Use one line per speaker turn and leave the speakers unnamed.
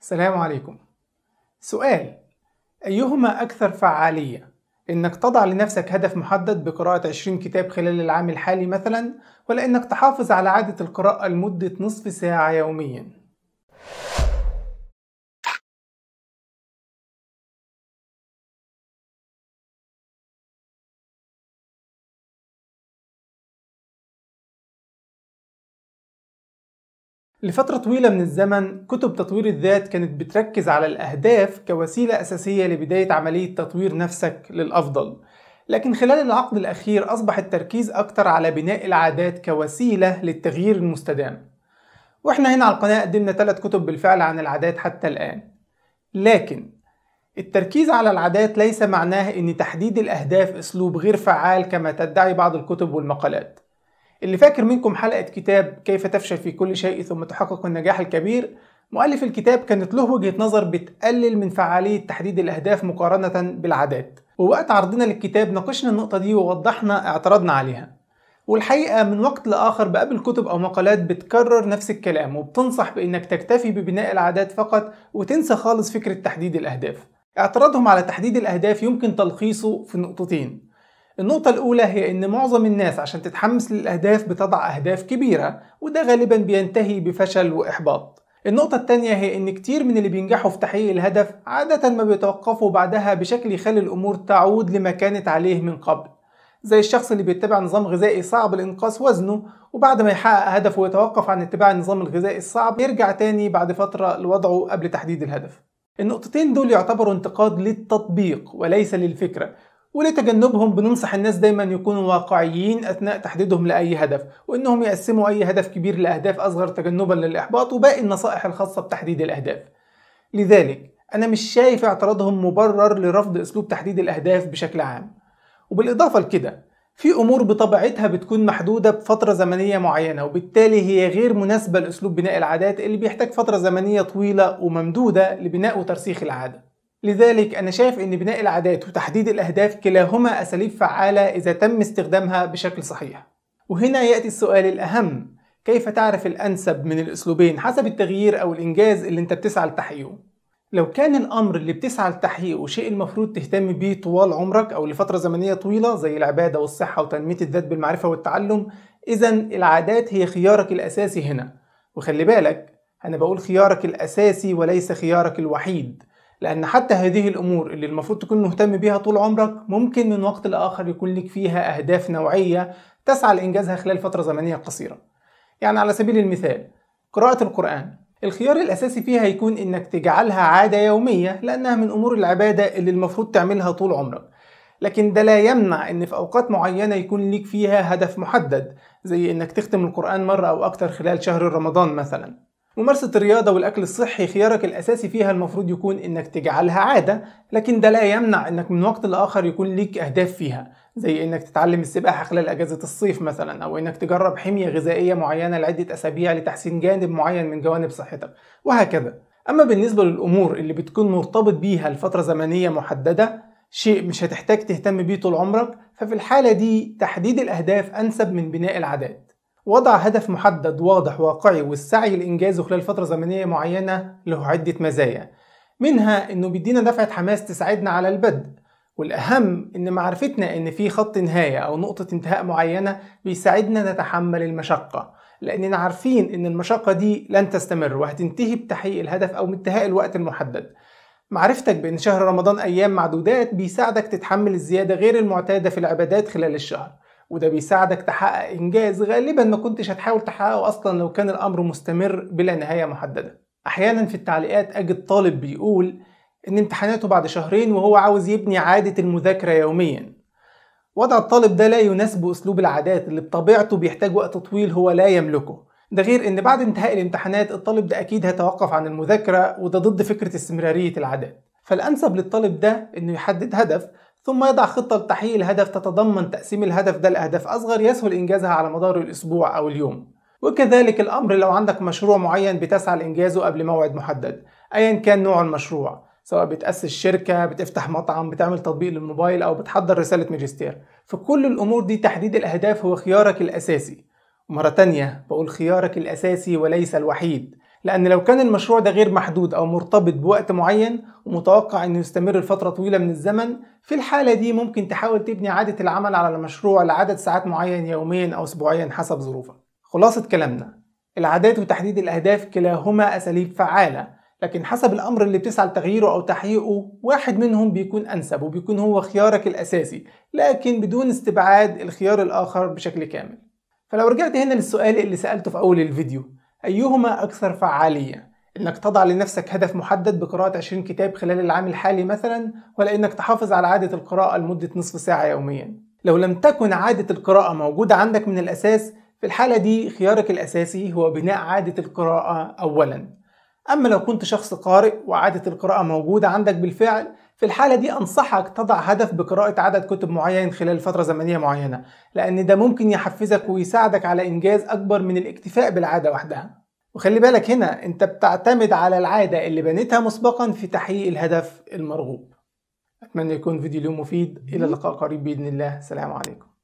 السلام عليكم سؤال أيهما أكثر فعالية؟ إنك تضع لنفسك هدف محدد بقراءة 20 كتاب خلال العام الحالي مثلا ولا إنك تحافظ على عادة القراءة لمدة نصف ساعة يوميا؟ لفترة طويلة من الزمن كتب تطوير الذات كانت بتركز على الأهداف كوسيلة أساسية لبداية عملية تطوير نفسك للأفضل لكن خلال العقد الأخير أصبح التركيز أكتر على بناء العادات كوسيلة للتغيير المستدام وإحنا هنا على القناة قدمنا ثلاث كتب بالفعل عن العادات حتى الآن لكن التركيز على العادات ليس معناه أن تحديد الأهداف أسلوب غير فعال كما تدعي بعض الكتب والمقالات اللي فاكر منكم حلقة كتاب كيف تفشل في كل شيء ثم تحقق النجاح الكبير مؤلف الكتاب كانت له وجهة نظر بتقلل من فعالية تحديد الأهداف مقارنة بالعادات ووقت عرضنا للكتاب ناقشنا النقطة دي ووضحنا اعتراضنا عليها والحقيقة من وقت لآخر بقابل كتب أو مقالات بتكرر نفس الكلام وبتنصح بإنك تكتفي ببناء العادات فقط وتنسى خالص فكرة تحديد الأهداف اعتراضهم على تحديد الأهداف يمكن تلخيصه في نقطتين النقطة الأولى هي إن معظم الناس عشان تتحمس للأهداف بتضع أهداف كبيرة وده غالبا بينتهي بفشل وإحباط النقطة التانية هي إن كتير من اللي بينجحوا في تحقيق الهدف عادة ما بيتوقفوا بعدها بشكل يخلي الأمور تعود لما كانت عليه من قبل زي الشخص اللي بيتبع نظام غذائي صعب لإنقاص وزنه وبعد ما يحقق هدفه ويتوقف عن اتباع النظام الغذائي الصعب يرجع تاني بعد فترة لوضعه قبل تحديد الهدف النقطتين دول يعتبروا انتقاد للتطبيق وليس للفكرة ولتجنبهم بننصح الناس دايما يكونوا واقعيين اثناء تحديدهم لاي هدف وانهم يقسموا اي هدف كبير لاهداف اصغر تجنبا للاحباط وباقي النصائح الخاصه بتحديد الاهداف لذلك انا مش شايف اعتراضهم مبرر لرفض اسلوب تحديد الاهداف بشكل عام وبالاضافه لكده في امور بطبيعتها بتكون محدوده بفتره زمنيه معينه وبالتالي هي غير مناسبه لاسلوب بناء العادات اللي بيحتاج فتره زمنيه طويله وممدوده لبناء وترسيخ العاده لذلك أنا شايف أن بناء العادات وتحديد الأهداف كلاهما أساليب فعالة إذا تم استخدامها بشكل صحيح وهنا يأتي السؤال الأهم كيف تعرف الأنسب من الأسلوبين حسب التغيير أو الإنجاز اللي أنت بتسعى لتحقيقه لو كان الأمر اللي بتسعى لتحقيقه شيء المفروض تهتم بيه طوال عمرك أو لفترة زمنية طويلة زي العبادة والصحة وتنمية الذات بالمعرفة والتعلم إذا العادات هي خيارك الأساسي هنا وخلي بالك أنا بقول خيارك الأساسي وليس خيارك الوحيد لأن حتى هذه الأمور اللي المفروض تكون مهتم بيها طول عمرك ممكن من وقت لآخر يكون لك فيها أهداف نوعية تسعى لإنجازها خلال فترة زمنية قصيرة يعني على سبيل المثال قراءة القرآن الخيار الأساسي فيها يكون إنك تجعلها عادة يومية لأنها من أمور العبادة اللي المفروض تعملها طول عمرك لكن ده لا يمنع ان في اوقات معينة يكون ليك فيها هدف محدد زي انك تختم القرآن مرة او اكتر خلال شهر رمضان مثلا ممارسة الرياضة والأكل الصحي خيارك الأساسي فيها المفروض يكون إنك تجعلها عادة لكن ده لا يمنع إنك من وقت لآخر يكون ليك أهداف فيها زي إنك تتعلم السباحة خلال أجازة الصيف مثلا أو إنك تجرب حمية غذائية معينة لعدة أسابيع لتحسين جانب معين من جوانب صحتك وهكذا أما بالنسبة للأمور اللي بتكون مرتبط بيها لفترة زمنية محددة شيء مش هتحتاج تهتم بيه طول عمرك ففي الحالة دي تحديد الأهداف أنسب من بناء العادات وضع هدف محدد واضح واقعي والسعي لإنجازه خلال فترة زمنية معينة له عدة مزايا منها إنه بيدينا دفعة حماس تساعدنا على البدء والأهم إن معرفتنا إن في خط نهاية أو نقطة انتهاء معينة بيساعدنا نتحمل المشقة لأننا عارفين إن المشقة دي لن تستمر وهتنتهي بتحقيق الهدف أو بانتهاء الوقت المحدد معرفتك بأن شهر رمضان أيام معدودات بيساعدك تتحمل الزيادة غير المعتادة في العبادات خلال الشهر وده بيساعدك تحقق إنجاز غالبا ما كنتش هتحاول تحققه أصلا لو كان الأمر مستمر بلا نهاية محددة أحيانا في التعليقات أجد طالب بيقول إن امتحاناته بعد شهرين وهو عاوز يبني عادة المذاكرة يوميا وضع الطالب ده لا يناسب أسلوب العادات اللي بطبيعته بيحتاج وقت طويل هو لا يملكه ده غير ان بعد انتهاء الامتحانات الطالب ده اكيد هيتوقف عن المذاكرة وده ضد فكرة استمرارية العادات فالانسب للطالب ده انه يحدد هدف ثم يضع خطة لتحقيق الهدف تتضمن تقسيم الهدف ده لأهداف أصغر يسهل إنجازها على مدار الأسبوع أو اليوم وكذلك الأمر لو عندك مشروع معين بتسعى لإنجازه قبل موعد محدد أيا كان نوع المشروع سواء بتأسس شركة بتفتح مطعم بتعمل تطبيق للموبايل أو بتحضر رسالة ماجستير في كل الأمور دي تحديد الأهداف هو خيارك الأساسي ومرة تانية بقول خيارك الأساسي وليس الوحيد لأن لو كان المشروع ده غير محدود أو مرتبط بوقت معين ومتوقع إنه يستمر لفترة طويلة من الزمن في الحالة دي ممكن تحاول تبني عادة العمل على المشروع لعدد ساعات معين يوميا أو أسبوعيا حسب ظروفك خلاصة كلامنا العادات وتحديد الأهداف كلاهما أساليب فعالة لكن حسب الأمر اللي بتسعى لتغييره أو تحقيقه واحد منهم بيكون أنسب وبيكون هو خيارك الأساسي لكن بدون استبعاد الخيار الآخر بشكل كامل فلو رجعت هنا للسؤال اللي سألته في أول الفيديو أيهما أكثر فعالية؟ إنك تضع لنفسك هدف محدد بقراءة 20 كتاب خلال العام الحالي مثلا ولا إنك تحافظ على عادة القراءة لمدة نصف ساعة يوميا؟ لو لم تكن عادة القراءة موجودة عندك من الأساس في الحالة دي خيارك الأساسي هو بناء عادة القراءة أولا أما لو كنت شخص قارئ وعادة القراءة موجودة عندك بالفعل في الحالة دي أنصحك تضع هدف بقراءة عدد كتب معين خلال فترة زمنية معينة لأن ده ممكن يحفزك ويساعدك على إنجاز أكبر من الاكتفاء بالعادة وحدها وخلي بالك هنا أنت بتعتمد على العادة اللي بنيتها مسبقا في تحقيق الهدف المرغوب أتمنى يكون فيديو اليوم مفيد إلى اللقاء قريب بإذن الله سلام عليكم